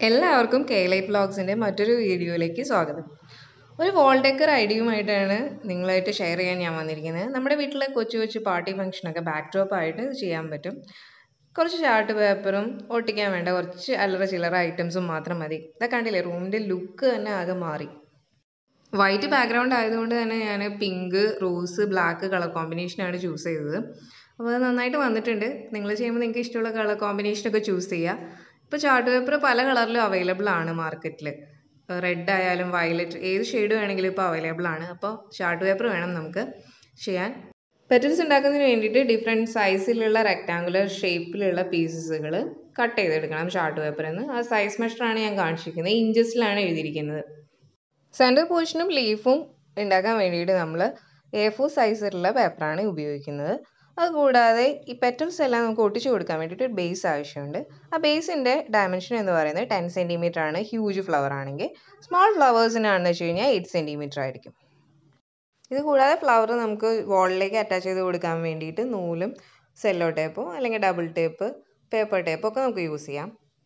എല്ലാവർക്കും K light വ്ളോഗ്സിൻ്റെ മറ്റൊരു വീഡിയോയിലേക്ക് സ്വാഗതം ഒരു വോൾ ഡെക്കർ ഐഡിയയുമായിട്ടാണ് നിങ്ങളായിട്ട് ഷെയർ ചെയ്യാൻ ഞാൻ വന്നിരിക്കുന്നത് നമ്മുടെ വീട്ടിലെ കൊച്ചു കൊച്ചു പാർട്ടി ഫംഗ്ഷനൊക്കെ ബാക്ക് ഡ്രോപ്പ് ആയിട്ട് ഇത് ചെയ്യാൻ പറ്റും കുറച്ച് ചാർട്ട് പേപ്പറും ഒട്ടിക്കാൻ വേണ്ട കുറച്ച് അല്ലറ ചില്ലറ ഐറ്റംസും മാത്രം മതി ഇതൊക്കെ കണ്ടില്ലേ റൂമിൻ്റെ ലുക്ക് തന്നെ ആകെ മാറി വൈറ്റ് ബാക്ക്ഗ്രൗണ്ട് ആയതുകൊണ്ട് തന്നെ ഞാൻ പിങ്ക് റോസ് ബ്ലാക്ക് കളർ കോമ്പിനേഷനാണ് ചൂസ് ചെയ്തത് അപ്പോൾ അത് നന്നായിട്ട് വന്നിട്ടുണ്ട് നിങ്ങൾ ചെയ്യുമ്പോൾ നിങ്ങൾക്ക് ഇഷ്ടമുള്ള കളർ കോമ്പിനേഷനൊക്കെ ചൂസ് ചെയ്യുക ഇപ്പോൾ ചാർട്ട് പേപ്പർ പല കളറിലും അവൈലബിൾ ആണ് മാർക്കറ്റിൽ റെഡ് ആയാലും വയലറ്റ് ഏത് ഷെയ്ഡ് വേണമെങ്കിലും ഇപ്പോൾ അവൈലബിൾ ആണ് അപ്പോൾ ചാർട്ട് പേപ്പർ വേണം നമുക്ക് ചെയ്യാൻ പെറ്റൽസ് ഉണ്ടാക്കുന്നതിന് വേണ്ടിയിട്ട് ഡിഫറെൻറ്റ് സൈസിലുള്ള റെക്റ്റാങ്കുലർ ഷേപ്പിലുള്ള പീസസുകൾ കട്ട് ചെയ്തെടുക്കണം ചാർട്ട് പേപ്പറിൽ നിന്ന് ആ സൈസ് മെഷറാണ് ഞാൻ കാണിച്ചിരിക്കുന്നത് ഇഞ്ചസിലാണ് എഴുതിയിരിക്കുന്നത് സെൻറ്റർ പോർഷനും ലീഫും ഉണ്ടാക്കാൻ വേണ്ടിയിട്ട് നമ്മൾ എ ഫോർ സൈസിലുള്ള പേപ്പറാണ് ഉപയോഗിക്കുന്നത് അതുകൂടാതെ ഈ പെറ്റൽസ് എല്ലാം നമുക്ക് ഒട്ടിച്ചു കൊടുക്കാൻ വേണ്ടിയിട്ട് ഒരു ബേസ് ആവശ്യമുണ്ട് ആ ബേസിൻ്റെ ഡയമെൻഷൻ എന്ന് പറയുന്നത് ടെൻ സെൻറ്റിമീറ്റർ ആണ് ഹ്യൂജ് ഫ്ലവർ ആണെങ്കിൽ സ്മോൾ ഫ്ലവേഴ്സിനാണെന്ന് വെച്ച് കഴിഞ്ഞാൽ എയ്റ്റ് സെൻറ്റിമീറ്റർ ആയിരിക്കും ഇത് കൂടാതെ ഫ്ലവർ നമുക്ക് വാളിലേക്ക് അറ്റാച്ച് ചെയ്ത് കൊടുക്കാൻ വേണ്ടിയിട്ട് നൂലും സെല്ലോ ടേപ്പോ അല്ലെങ്കിൽ ഡബിൾ ടേപ്പ് പേപ്പർ ടേപ്പോ ഒക്കെ നമുക്ക് യൂസ് ചെയ്യാം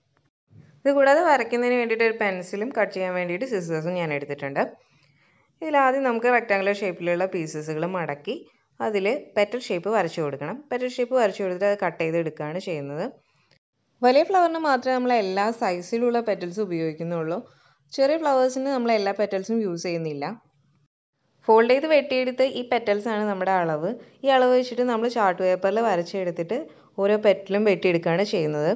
ഇത് കൂടാതെ വരയ്ക്കുന്നതിന് വേണ്ടിയിട്ട് ഒരു പെൻസിലും കട്ട് ചെയ്യാൻ വേണ്ടിയിട്ട് സിസേഴ്സും ഞാൻ എടുത്തിട്ടുണ്ട് ഇതിലാദ്യം നമുക്ക് റെക്റ്റാങ്കുലർ ഷേപ്പിലുള്ള പീസസുകൾ മടക്കി അതിൽ പെറ്റൽ ഷേപ്പ് വരച്ചു കൊടുക്കണം പെറ്റൽ ഷേപ്പ് വരച്ചു കൊടുത്തിട്ട് അത് കട്ട് ചെയ്ത് എടുക്കുകയാണ് ചെയ്യുന്നത് വലിയ ഫ്ലവറിന് മാത്രമേ നമ്മൾ എല്ലാ സൈസിലുള്ള പെറ്റൽസ് ഉപയോഗിക്കുന്നുള്ളൂ ചെറിയ ഫ്ലവേഴ്സിന് നമ്മൾ എല്ലാ പെറ്റൽസും യൂസ് ചെയ്യുന്നില്ല ഫോൾഡ് ചെയ്ത് വെട്ടിയെടുത്ത് ഈ പെറ്റൽസ് ആണ് നമ്മുടെ അളവ് ഈ അളവ് വെച്ചിട്ട് നമ്മൾ ചാർട്ട് പേപ്പറിൽ വരച്ചെടുത്തിട്ട് ഓരോ പെറ്റലും വെട്ടിയെടുക്കുകയാണ് ചെയ്യുന്നത്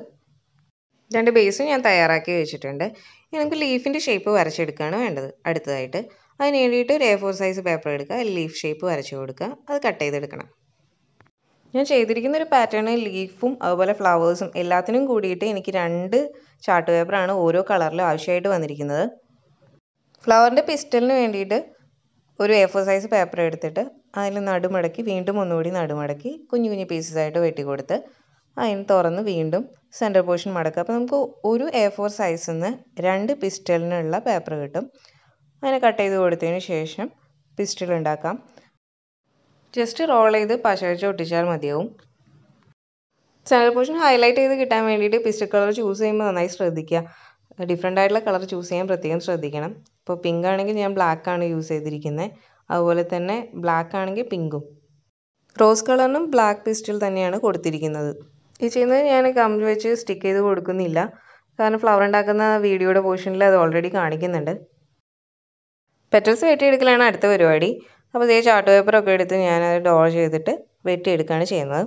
രണ്ട് ബേസും ഞാൻ തയ്യാറാക്കി വെച്ചിട്ടുണ്ട് ഇനി നമുക്ക് ലീഫിൻ്റെ ഷേപ്പ് വരച്ചെടുക്കുകയാണ് വേണ്ടത് അടുത്തതായിട്ട് അതിന് വേണ്ടിയിട്ട് ഒരു എ ഫോർ സൈസ് പേപ്പർ എടുക്കുക അതിൽ ലീഫ് ഷേപ്പ് വരച്ചു കൊടുക്കുക അത് കട്ട് ചെയ്തെടുക്കണം ഞാൻ ചെയ്തിരിക്കുന്ന ഒരു പാറ്റേൺ ലീഫും അതുപോലെ ഫ്ലവേഴ്സും എല്ലാത്തിനും കൂടിയിട്ട് എനിക്ക് രണ്ട് ചാർട്ട് പേപ്പറാണ് ഓരോ കളറിലും ആവശ്യമായിട്ട് വന്നിരിക്കുന്നത് ഫ്ലവറിൻ്റെ പിസ്റ്റലിന് വേണ്ടിയിട്ട് ഒരു എ ഫോർ സൈസ് പേപ്പർ എടുത്തിട്ട് അതിൽ നടുമടക്കി വീണ്ടും ഒന്നുകൂടി നടുമടക്കി കുഞ്ഞു കുഞ്ഞു പീസസ് ആയിട്ട് വെട്ടി കൊടുത്ത് അതിന് തുറന്ന് വീണ്ടും സെൻറ്റർ പോർഷൻ മടക്കുക അപ്പോൾ നമുക്ക് ഒരു എ ഫോർ സൈസിൽ നിന്ന് രണ്ട് പിസ്റ്റലിനുള്ള പേപ്പർ കിട്ടും അതിനെ കട്ട് ചെയ്ത് കൊടുത്തതിന് ശേഷം പിസ്റ്റൽ ഉണ്ടാക്കാം ജസ്റ്റ് റോൾ ചെയ്ത് പശ വെച്ച് ഒട്ടിച്ചാൽ മതിയാവും സെൻറ്റർ പോർഷൻ ഹൈലൈറ്റ് ചെയ്ത് കിട്ടാൻ വേണ്ടിയിട്ട് പിസ്റ്റൽ കളർ ചൂസ് ചെയ്യുമ്പോൾ നന്നായി ശ്രദ്ധിക്കുക ഡിഫറെൻ്റ് ആയിട്ടുള്ള കളർ ചൂസ് ചെയ്യാൻ പ്രത്യേകം ശ്രദ്ധിക്കണം ഇപ്പോൾ പിങ്ക് ആണെങ്കിൽ ഞാൻ ബ്ലാക്ക് ആണ് യൂസ് ചെയ്തിരിക്കുന്നത് അതുപോലെ തന്നെ ബ്ലാക്ക് ആണെങ്കിൽ പിങ്കും റോസ് കളറിനും ബ്ലാക്ക് പിസ്റ്റൽ തന്നെയാണ് കൊടുത്തിരിക്കുന്നത് ഈ ചെയ്യുന്നത് ഞാൻ കമ്പി വെച്ച് സ്റ്റിക്ക് ചെയ്ത് കൊടുക്കുന്നില്ല കാരണം ഫ്ലവർ ഉണ്ടാക്കുന്ന വീഡിയോയുടെ പോർഷനിൽ അത് ഓൾറെഡി കാണിക്കുന്നുണ്ട് പെറ്റൽസ് വെട്ടിയെടുക്കലാണ് അടുത്ത പരിപാടി അപ്പോൾ ഇതേ ചാർട്ട് പേപ്പറൊക്കെ എടുത്ത് ഞാനത് ഡോൾ ചെയ്തിട്ട് വെട്ടിയെടുക്കുകയാണ് ചെയ്യുന്നത്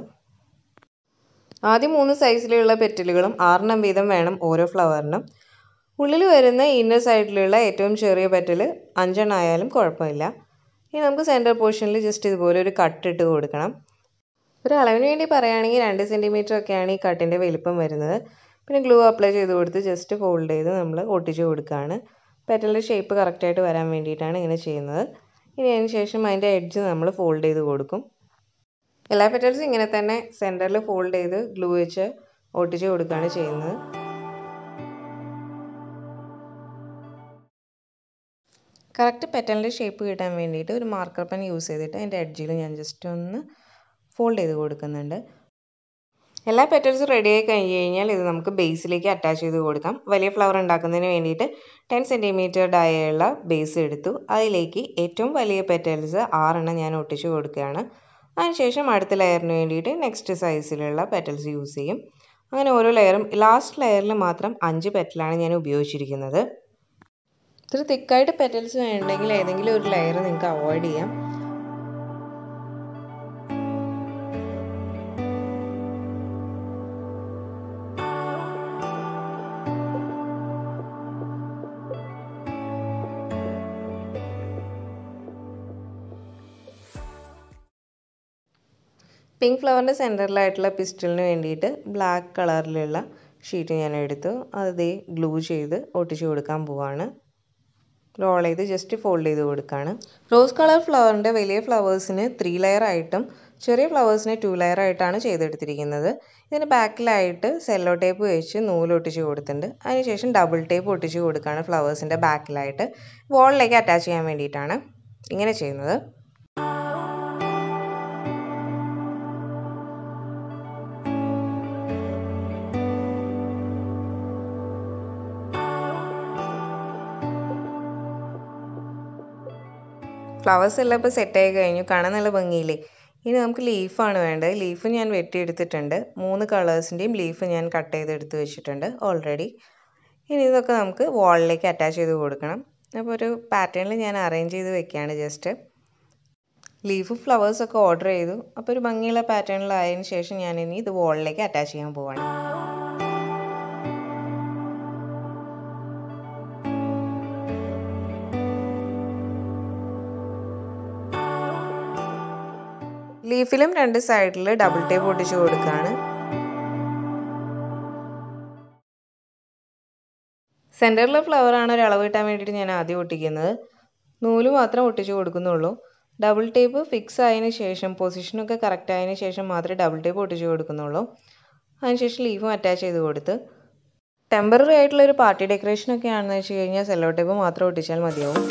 ആദ്യം മൂന്ന് സൈസിലുള്ള പെറ്റലുകളും ആറെണ്ണം വീതം വേണം ഓരോ ഫ്ലവറിനും ഉള്ളിൽ വരുന്ന ഇന്നർ സൈഡിലുള്ള ഏറ്റവും ചെറിയ പെറ്റൽ അഞ്ചെണ്ണം ആയാലും കുഴപ്പമില്ല ഇനി നമുക്ക് സെൻറ്റർ പോർഷനിൽ ജസ്റ്റ് ഇതുപോലെ ഒരു കട്ട് ഇട്ട് കൊടുക്കണം ഒരു അളവിന് വേണ്ടി പറയുകയാണെങ്കിൽ രണ്ട് സെൻറ്റിമീറ്റർ ഒക്കെയാണ് ഈ കട്ടിൻ്റെ വലിപ്പം വരുന്നത് പിന്നെ ഗ്ലൂ അപ്ലൈ ചെയ്ത് കൊടുത്ത് ജസ്റ്റ് ഫോൾഡ് ചെയ്ത് നമ്മൾ ഒട്ടിച്ച് കൊടുക്കുകയാണ് പെറ്റലിൻ്റെ ഷേപ്പ് കറക്റ്റായിട്ട് വരാൻ വേണ്ടിയിട്ടാണ് ഇങ്ങനെ ചെയ്യുന്നത് ഇനി അതിന് ശേഷം അതിൻ്റെ എഡ്ജ് നമ്മൾ ഫോൾഡ് ചെയ്ത് കൊടുക്കും എല്ലാ പെറ്റൽസും ഇങ്ങനെ തന്നെ സെൻറ്ററിൽ ഫോൾഡ് ചെയ്ത് ഗ്ലൂ വെച്ച് ഒട്ടിച്ച് കൊടുക്കുകയാണ് ചെയ്യുന്നത് കറക്റ്റ് പെറ്റലിൻ്റെ ഷേപ്പ് കിട്ടാൻ വേണ്ടിയിട്ട് ഒരു മാർക്കർ പെൻ യൂസ് ചെയ്തിട്ട് അതിൻ്റെ എഡ്ജിൽ ഞാൻ ജസ്റ്റ് ഒന്ന് ഫോൾഡ് ചെയ്ത് കൊടുക്കുന്നുണ്ട് എല്ലാ പെറ്റൽസും റെഡി ആയി കഴിഞ്ഞ് കഴിഞ്ഞാൽ ഇത് നമുക്ക് ബേസിലേക്ക് അറ്റാച്ച് ചെയ്ത് കൊടുക്കാം വലിയ ഫ്ലവർ ഉണ്ടാക്കുന്നതിന് വേണ്ടിയിട്ട് ടെൻ സെൻറ്റിമീറ്റർ ഡായുള്ള ബേസ് എടുത്തു അതിലേക്ക് ഏറ്റവും വലിയ പെറ്റൽസ് ആറെണ്ണം ഞാൻ ഒട്ടിച്ച് കൊടുക്കുകയാണ് അതിനുശേഷം അടുത്ത ലെയറിന് വേണ്ടിയിട്ട് നെക്സ്റ്റ് സൈസിലുള്ള പെറ്റൽസ് യൂസ് ചെയ്യും അങ്ങനെ ഓരോ ലെയറും ലാസ്റ്റ് ലെയറിൽ മാത്രം അഞ്ച് പെറ്റലാണ് ഞാൻ ഉപയോഗിച്ചിരിക്കുന്നത് ഇത്ര തിക്കായിട്ട് പെറ്റൽസ് വേണമെങ്കിൽ ഏതെങ്കിലും ഒരു ലെയർ നിങ്ങൾക്ക് അവോയ്ഡ് ചെയ്യാം പിങ്ക് ഫ്ലവറിൻ്റെ സെൻറ്ററിലായിട്ടുള്ള പിസ്റ്റലിന് വേണ്ടിയിട്ട് ബ്ലാക്ക് കളറിലുള്ള ഷീറ്റ് ഞാൻ എടുത്തു അത് ഗ്ലൂ ചെയ്ത് ഒട്ടിച്ച് കൊടുക്കാൻ പോവാണ് റോൾ ചെയ്ത് ജസ്റ്റ് ഫോൾഡ് ചെയ്ത് കൊടുക്കുകയാണ് റോസ് കളർ ഫ്ലവറിൻ്റെ വലിയ ഫ്ലവേഴ്സിന് ത്രീ ലെയർ ആയിട്ടും ചെറിയ ഫ്ലവേഴ്സിന് ടു ലെയർ ആയിട്ടാണ് ചെയ്തെടുത്തിരിക്കുന്നത് ഇതിന് ബാക്കിലായിട്ട് സെല്ലോ ടേപ്പ് വെച്ച് നൂലൊട്ടിച്ച് കൊടുത്തിട്ടുണ്ട് അതിനുശേഷം ഡബിൾ ടേപ്പ് ഒട്ടിച്ച് കൊടുക്കുകയാണ് ഫ്ലവേഴ്സിൻ്റെ ബാക്കിലായിട്ട് വോളിലേക്ക് അറ്റാച്ച് ചെയ്യാൻ വേണ്ടിയിട്ടാണ് ഇങ്ങനെ ചെയ്യുന്നത് ഫ്ലവേഴ്സ് എല്ലാം ഇപ്പോൾ സെറ്റായി കഴിഞ്ഞു കാണാൻ നല്ല ഭംഗിയില്ലേ ഇനി നമുക്ക് ലീഫാണ് വേണ്ടത് ലീഫ് ഞാൻ വെട്ടിയെടുത്തിട്ടുണ്ട് മൂന്ന് കളേഴ്സിൻ്റെയും ലീഫ് ഞാൻ കട്ട് ചെയ്തെടുത്ത് വെച്ചിട്ടുണ്ട് ഓൾറെഡി ഇനി ഇതൊക്കെ നമുക്ക് വാളിലേക്ക് അറ്റാച്ച് ചെയ്ത് കൊടുക്കണം അപ്പോൾ ഒരു പാറ്റേണിൽ ഞാൻ അറേഞ്ച് ചെയ്ത് വെക്കുകയാണ് ജസ്റ്റ് ലീഫ് ഫ്ലവേഴ്സൊക്കെ ഓർഡർ ചെയ്തു അപ്പോൾ ഒരു ഭംഗിയുള്ള പാറ്റേണിലായതിനു ശേഷം ഞാൻ ഇനി ഇത് വാളിലേക്ക് അറ്റാച്ച് ചെയ്യാൻ പോവാണ് ലീഫിലും രണ്ട് സൈഡിൽ ഡബിൾ ടേപ്പ് ഒട്ടിച്ച് കൊടുക്കുകയാണ് സെൻറ്ററിലെ ഫ്ലവറാണ് ഒരു അളവ് കിട്ടാൻ വേണ്ടിയിട്ട് ഞാൻ ആദ്യം ഒട്ടിക്കുന്നത് നൂല് മാത്രം ഒട്ടിച്ച് കൊടുക്കുന്നുള്ളൂ ഡബിൾ ടേപ്പ് ഫിക്സ് ആയതിനു ശേഷം പൊസിഷനൊക്കെ കറക്റ്റ് ആയതിനു ശേഷം മാത്രമേ ഡബിൾ ടേപ്പ് ഒട്ടിച്ച് കൊടുക്കുന്നുള്ളൂ അതിനുശേഷം ലീഫും അറ്റാച്ച് ചെയ്ത് കൊടുത്ത് ടെമ്പററി ആയിട്ടുള്ള ഒരു പാർട്ടി ഡെക്കറേഷനൊക്കെ ആണെന്ന് വെച്ച് കഴിഞ്ഞാൽ സെല്ലോ ടേപ്പ് മാത്രം ഒട്ടിച്ചാൽ മതിയാവും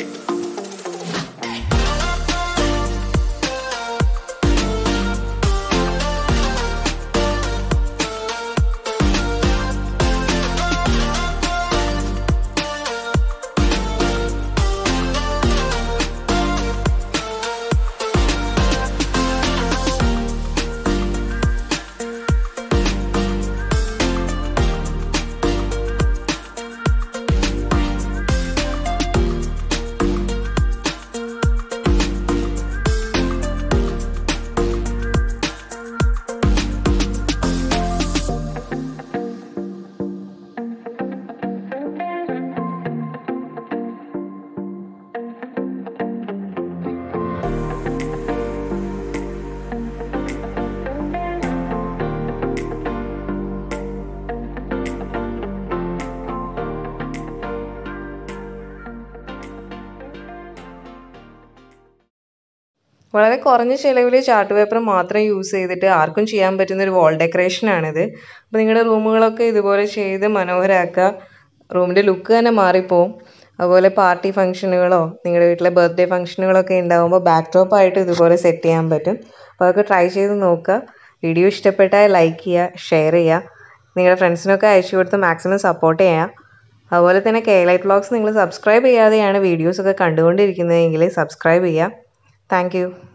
വളരെ കുറഞ്ഞ ചിലവിൽ ചാർട്ട് പേപ്പർ മാത്രം യൂസ് ചെയ്തിട്ട് ആർക്കും ചെയ്യാൻ പറ്റുന്ന ഒരു വാൾ ഡെക്കറേഷനാണിത് അപ്പോൾ നിങ്ങളുടെ റൂമുകളൊക്കെ ഇതുപോലെ ചെയ്ത് മനോഹരമാക്കുക റൂമിൻ്റെ ലുക്ക് തന്നെ മാറിപ്പോവും അതുപോലെ പാർട്ടി ഫംഗ്ഷനുകളോ നിങ്ങളുടെ വീട്ടിലെ ബർത്ത്ഡേ ഫംഗ്ഷനുകളൊക്കെ ഉണ്ടാകുമ്പോൾ ബാക്ക് ഡ്രോപ്പ് ആയിട്ട് ഇതുപോലെ സെറ്റ് ചെയ്യാൻ പറ്റും അപ്പോൾ അതൊക്കെ ട്രൈ ചെയ്ത് നോക്കുക വീഡിയോ ഇഷ്ടപ്പെട്ടാൽ ലൈക്ക് ചെയ്യുക ഷെയർ ചെയ്യുക നിങ്ങളുടെ ഫ്രണ്ട്സിനൊക്കെ അയച്ചു കൊടുത്ത് മാക്സിമം സപ്പോർട്ട് ചെയ്യുക അതുപോലെ തന്നെ കെ ലൈറ്റ് വ്ളോഗ്സ് നിങ്ങൾ സബ്സ്ക്രൈബ് ചെയ്യാതെയാണ് വീഡിയോസൊക്കെ കണ്ടുകൊണ്ടിരിക്കുന്നതെങ്കിൽ സബ്സ്ക്രൈബ് ചെയ്യുക താങ്ക്